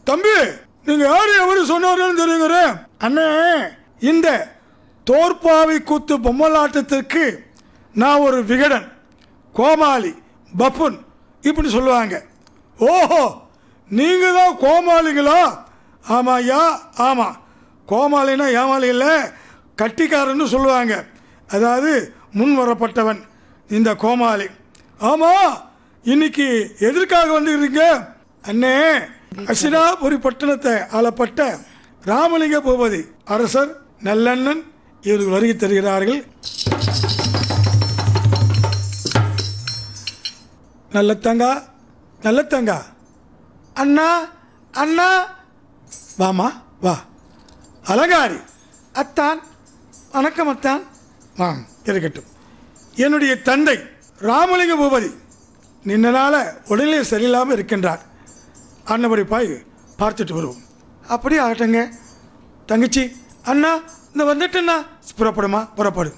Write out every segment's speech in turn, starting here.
தம்பி நீங்க யாரு எவரு சொன்னாருன்னு தெரியுங்கிறேன் அண்ணே இந்த தோற்பாவை கூத்து பொம்மலாட்டத்திற்கு நான் ஒரு விகடன் கோமாளி பப்புன் இப்படி சொல்லுவாங்க ஓஹோ நீங்க தான் கோமாளிகளா ஆமா ஐயா ஆமா கோமாளினா ஏமாளி இல்லை கட்டிக்காரன்னு சொல்லுவாங்க அதாவது முன் வரப்பட்டவன் இந்த கோமாளி ஆமா இன்னைக்கு எதற்காக வந்துருக்கீங்க அண்ணே அசினாபுரி பட்டணத்தை ஆளப்பட்ட ராமலிங்க பூபதி அரசர் நல்லண்ணன் இவர்கள் வருகை தருகிறார்கள் நல்லத்தங்கா நல்லத்தங்கா அண்ணா அண்ணா வாமா வா அலங்காரி அத்தான் வணக்கம் அத்தான் ஆ இருக்கட்டும் என்னுடைய தந்தை ராமலிங்க பூபதி நின்ன நாள உடல்நிலை சரியில்லாமல் இருக்கின்றார் அன்னபடி பாய் பார்த்துட்டு வருவோம் அப்படியே ஆகட்டுங்க தங்கச்சி அண்ணா இந்த வந்துட்டேண்ணா புறப்படுமா புறப்படு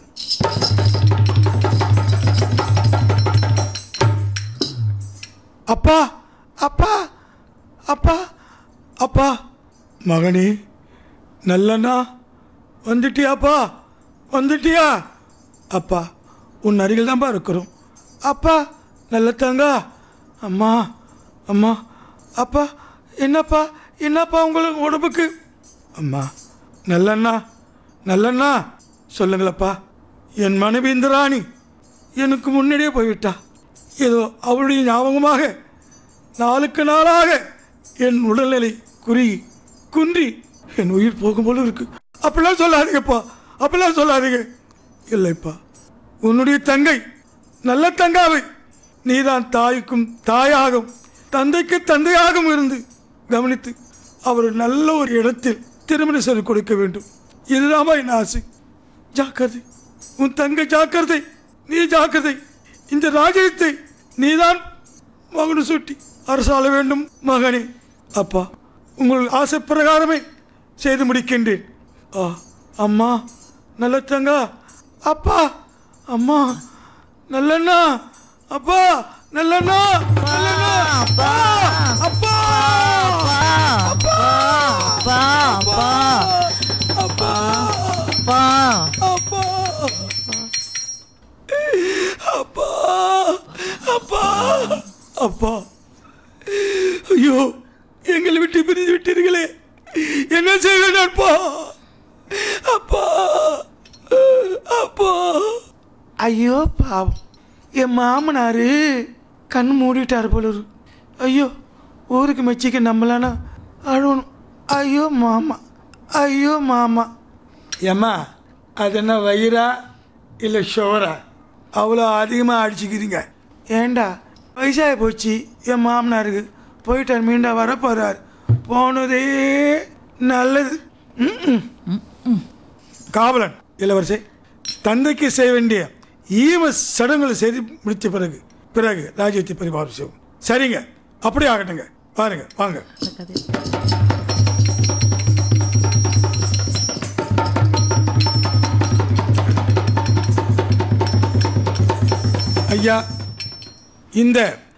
அப்பா அப்பா அப்பா அப்பா மகனே நல்லண்ணா வந்துட்டியாப்பா வந்துட்டியா அப்பா உன் அருகில் தான்ப்பா இருக்கிறோம் அப்பா நல்ல தங்கா அம்மா அம்மா அப்பா என்னப்பா என்னப்பா உங்களுக்கு உடம்புக்கு அம்மா நல்லண்ணா நல்லண்ணா சொல்லுங்களப்பா என் மனைவி இந்த ராணி எனக்கு முன்னாடியே போய்விட்டா ஏதோ அவளுடைய ஞாபகமாக நாளுக்கு நாளாக என் உடல்நிலை குறுகி குன்றி என் உயிர் போகும் போல இருக்கு அப்படிலாம் சொல்லாதீங்கப்பா அப்படிலாம் சொல்லாதீங்க இல்லைப்பா உன்னுடைய தங்கை நல்ல தங்காவை நீதான் தாய்க்கும் தாயாகும் தந்தைக்கு தந்தையாகவும் இருந்து கவனித்து அவர் நல்ல ஒரு இடத்தில் திருமணம் செய்து கொடுக்க வேண்டும் இதுதாம்மா என் ஆசை ஜாக்கிரதை உன் தங்கை ஜாக்கிரதை நீ ஜாக்கிரதை இந்த ராஜ்யத்தை நீதான் மகனு சுட்டி அரசாள வேண்டும் மகனே அப்பா உங்கள் ஆசை பிரகாரமே செய்து முடிக்கின்றேன் ஆ அம்மா நல்ல தங்கா அப்பா அம்மா நல்லண்ணா அப்பா நல்லண்ணா நல்லண்ணா அப்பா அப்பா அப்பா அப்பா அப்பா அப்பா அப்பா அப்பா அப்பா அப்பா ஐயோ எங்களை விட்டு பிரிந்து விட்டீர்களே என்ன செய்வேன் அப்பா அப்பா அப்பா ஐயோ பாவம் என் மாமனாரு கண் மூடிட்டார் போல இருக்கு. ஐயோ ஊருக்கு மெச்சிக்க நம்மளானா அழுவணும் ஐயோ மாமா ஐயோ மாமா ஏம்மா அது என்ன வயிறா இல்லை ஷுவரா அவ்வளோ அதிகமாக அடிச்சுக்கிறீங்க ஏண்டா வயசாகி போச்சு என் மாமனாருக்கு போயிட்டார் மீண்டா வர போகிறார் போனதே நல்லது ம்ம். காவலன் இளவரசே தந்தைக்கு செய்ய வேண்டிய ஈம சடங்குகளை செய்து முடித்த பிறகு பிறகு ராஜ்யத்தை பரிபாலம் செய்வோம் சரிங்க அப்படியே ஆகட்டுங்க பாருங்க வாங்க ஐயா இந்த